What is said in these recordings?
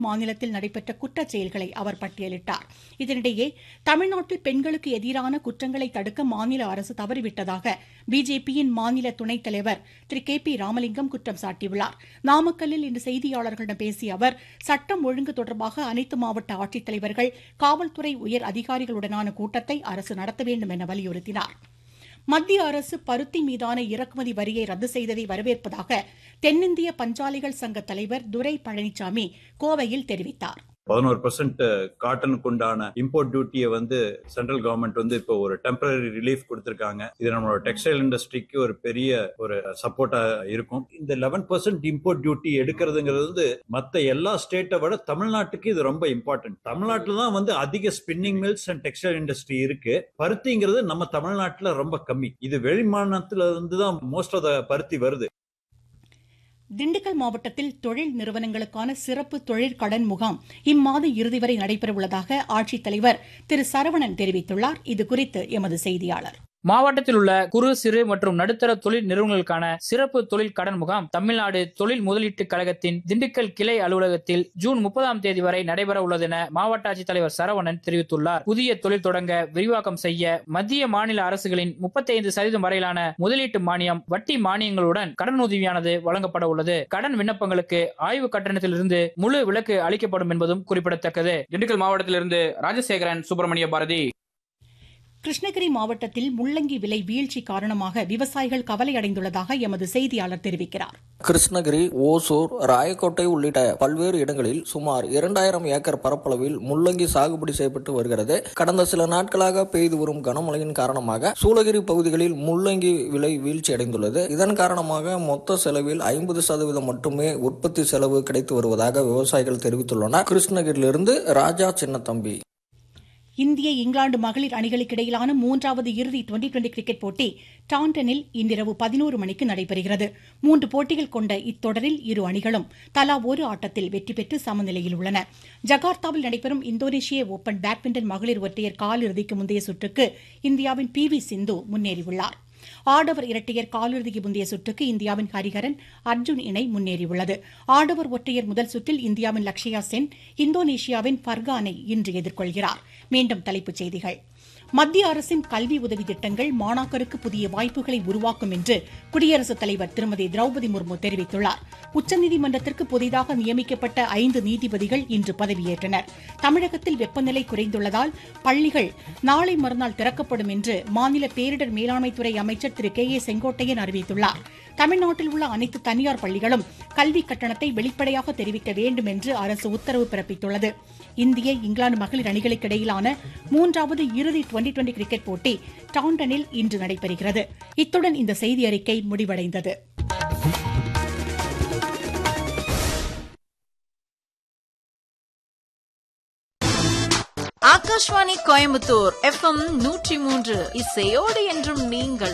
மாநிலத்தில் நடைபெற்ற குற்றச் செயல்களை அவர் பட்டியலிட்டார் இதனிடையே தமிழ்நாட்டில் பெண்களுக்கு எதிரான குற்றங்களை தடுக்க மாநில அரசு தவறிவிட்டதாக பிஜேபியின் மாநில துணைத் தலைவர் திரு கே பி ராமலிங்கம் குற்றம் சாட்டியுள்ளார் நாமக்கல்லில் இன்று செய்தியாளர்களிடம் பேசிய அவர் சட்டம் ஒழுங்கு தொடர்பாக அனைத்து மாவட்ட ஆட்சித்தலைவர்கள் காவல்துறை உயர் அதிகாரிகளுடனான கூட்டத்தை அரசு நடத்த வேண்டும் என வலியுறுத்தினார் மத்திய அரசு பருத்தி மீதான இறக்குமதி வரியை ரத்து செய்ததை வரவேற்பதாக தென்னிந்திய பஞ்சாலைகள் சங்க தலைவர் துரை பழனிசாமி கோவையில் தெரிவித்தார் பதினோரு பர்சன்ட் காட்டனுக்கு உண்டான இம்போர்ட் டியூட்டியை வந்து சென்ட்ரல் கவர்மெண்ட் வந்து இப்போ ஒரு டெம்பரரி ரிலீஃப் கொடுத்திருக்காங்க இது நம்மளோட டெக்ஸ்டைல் இண்டஸ்ட்ரிக்கு ஒரு பெரிய ஒரு சப்போர்ட்டா இருக்கும் இந்த லெவன் பர்சன்ட் இம்போர்ட் டியூட்டி எடுக்கிறதுங்கிறது வந்து மத்த எல்லா ஸ்டேட்டை விட தமிழ்நாட்டுக்கு இது ரொம்ப இம்பார்ட்டன்ட் தமிழ்நாட்டில் தான் வந்து அதிக spinning mills and textile industry இருக்கு பருத்திங்கிறது நம்ம தமிழ்நாட்டில் ரொம்ப கம்மி இது வெளிமாநிலத்துல இருந்து தான் மோஸ்ட் ஆஃப் த பருத்தி வருது திண்டுக்கல் மாவட்டத்தில் தொழில் நிறுவனங்களுக்கான சிறப்பு தொழிற்கடன் முகாம் இம்மாத இறுதி வரை நடைபெறவுள்ளதாக ஆட்சித்தலைவர் திரு சரவணன் தெரிவித்துள்ளார் இதுகுறித்து எமது செய்தியாளர் மாவட்டத்தில் உள்ள குறு சிறு மற்றும் நடுத்தர தொழில் நிறுவனங்களுக்கான சிறப்பு தொழில் கடன் முகாம் தமிழ்நாடு தொழில் முதலீட்டு கழகத்தின் திண்டுக்கல் கிளை அலுவலகத்தில் ஜூன் முப்பதாம் தேதி வரை நடைபெற உள்ளது என மாவட்ட ஆட்சித்தலைவர் சரவணன் தெரிவித்துள்ளார் புதிய தொழில் தொடங்க விரிவாக்கம் செய்ய மத்திய மாநில அரசுகளின் முப்பத்தி ஐந்து சதவீதம் வரையிலான முதலீட்டு மானியம் வட்டி மானியங்களுடன் கடன் உதவியானது வழங்கப்பட உள்ளது கடன் விண்ணப்பங்களுக்கு ஆய்வு கட்டணத்திலிருந்து முழு விலக்கு அளிக்கப்படும் என்பதும் குறிப்பிடத்தக்கது திண்டுக்கல் மாவட்டத்திலிருந்து ராஜசேகரன் சுப்பிரமணிய பாரதி கிருஷ்ணகிரி மாவட்டத்தில் முள்ளங்கி விலை வீழ்ச்சி காரணமாக விவசாயிகள் கவலையடைந்துள்ளதாக எமது செய்தியாளர் தெரிவிக்கிறார் கிருஷ்ணகிரி ஓசூர் ராயக்கோட்டை உள்ளிட்ட பல்வேறு இடங்களில் சுமார் இரண்டாயிரம் ஏக்கர் பரப்பளவில் முள்ளங்கி சாகுபடி செய்யப்பட்டு வருகிறது கடந்த சில நாட்களாக பெய்து வரும் கனமழையின் காரணமாக சூளகிரி பகுதிகளில் முள்ளங்கி விலை வீழ்ச்சி அடைந்துள்ளது இதன் காரணமாக மொத்த செலவில் ஐம்பது சதவீதம் மட்டுமே உற்பத்தி செலவு கிடைத்து வருவதாக விவசாயிகள் தெரிவித்துள்ளனர் கிருஷ்ணகிரியிலிருந்து ராஜா சின்னத்தம்பி இந்திய இங்கிலாந்து மகளிர் அணிகளுக்கு இடையிலான மூன்றாவது இறுதி டுவெண்டி டுவெண்டி கிரிக்கெட் போட்டி டாண்டனில் இன்றிரவு பதினோரு மணிக்கு நடைபெறுகிறது மூன்று போட்டிகள் கொண்ட இத்தொடரில் இரு அணிகளும் தலா ஒரு ஆட்டத்தில் வெற்றி பெற்று சமநிலையில் உள்ளன ஜகார்த்தாவில் நடைபெறும் இந்தோனேஷிய ஓபன் பேட்மிண்டன் மகளிர் ஒற்றையர் காலிறுதிக்கு முந்தைய சுற்றுக்கு இந்தியாவின் பி வி சிந்து முன்னேறியுள்ளார் ஆடவர் இரட்டையர் காலிறுதிக்கு முந்தைய சுற்றுக்கு இந்தியாவின் ஹரிஹரன் அர்ஜுன் இணை முன்னேறியுள்ளது ஆடவர் ஒற்றையர் முதல் சுற்றில் இந்தியாவின் லக்ஷயா சென் இந்தோனேஷியாவின் பர்கானை இன்று எதிர்கொள்கிறார் மீண்டும் தலைப்புச் செய்திகள் மத்திய அரசின் கல்வி உதவி திட்டங்கள் மாணாக்கருக்கு புதிய வாய்ப்புகளை உருவாக்கும் என்று குடியரசுத் தலைவர் திருமதி திரௌபதி முர்மு தெரிவித்துள்ளார் உச்சநீதிமன்றத்திற்கு புதிதாக நியமிக்கப்பட்ட ஐந்து நீதிபதிகள் இன்று பதவியேற்றனர் தமிழகத்தில் வெப்பநிலை குறைந்துள்ளதால் பள்ளிகள் நாளை மறுநாள் திறக்கப்படும் என்று மாநில பேரிடர் மேலாண்மைத்துறை அமைச்சர் திரு கே ஏ செங்கோட்டையன் அறிவித்துள்ளார் தமிழ்நாட்டில் உள்ள அனைத்து தனியார் பள்ளிகளும் கல்வி கட்டணத்தை வெளிப்படையாக தெரிவிக்க வேண்டும் என்று அரசு உத்தரவு பிறப்பித்துள்ளது இந்திய இங்கிலாந்து மகளிர் அணிகளுக்கு இடையிலான மூன்றாவது இறுதி டுவெண்டி டுவெண்டி கிரிக்கெட் போட்டி டாண்டனில் இன்று நடைபெறுகிறது இத்துடன் இந்த செய்தி அறிக்கை முடிவடைந்தது ஆகாஷ்வாணி கோயம்புத்தூர் எஃப்எம் நூற்றி மூன்று இசையோடு என்றும் நீங்கள்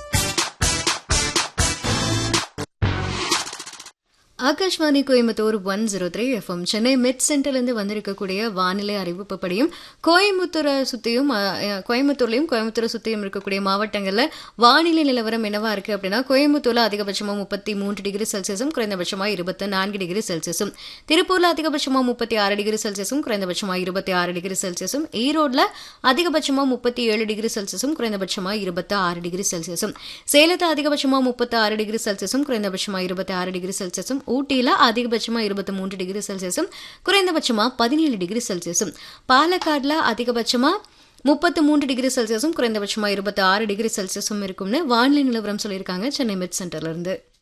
Akashvani Coimbatore one zero three FM Chennai mid சென்டர்லேருந்து வந்திருக்கக்கூடிய வானிலை அறிவிப்புப்படியும் கோயம்புத்தூரை சுற்றியும் கோயம்புத்தூர்லையும் கோயம்புத்தூரை சுற்றியும் இருக்கக்கூடிய மாவட்டங்களில் வானிலை நிலவரம் என்னவா இருக்கு அப்படின்னா கோயம்புத்தூர்ல அதிகபட்சமாக முப்பத்தி மூன்று டிகிரி செல்சியஸும் குறைந்தபட்சமாக இருபத்தி நான்கு டிகிரி செல்சியஸும் திருப்பூர்ல அதிகபட்சமாக முப்பத்தி ஆறு டிகிரி செல்சியஸும் குறைந்தபட்சமாக இருபத்தி ஆறு டிகிரி செல்சியஸும் ஈரோட்ல அதிகபட்சமாக முப்பத்தி ஏழு டிகிரி செல்சியஸும் குறைந்தபட்சமாக இருபத்தி ஆறு டிகிரி செல்சியஸும் சேலத்தில் அதிகபட்சமாக முப்பத்தி ஆறு டிகிரி செல்சியஸும் குறைந்தபட்சமாக இருபத்தி ஆறு டிகிரி செல்சியஸும் ஊட்டியில் அதிகபட்சமாக இருபத்தி மூன்று டிகிரி செல்சியஸும் குறைந்தபட்சமாக பதினேழு டிகிரி செல்சியஸும் பாலக்காடில் அதிகபட்சமாக முப்பத்து மூன்று டிகிரி செல்சியஸும் குறைந்தபட்சமாக இருபத்தி ஆறு டிகிரி செல்சியஸும் இருக்கும்னு வானிலை நிலவரம் சொல்லியிருக்காங்க சென்னை மெட் சென்டர்ல இருந்து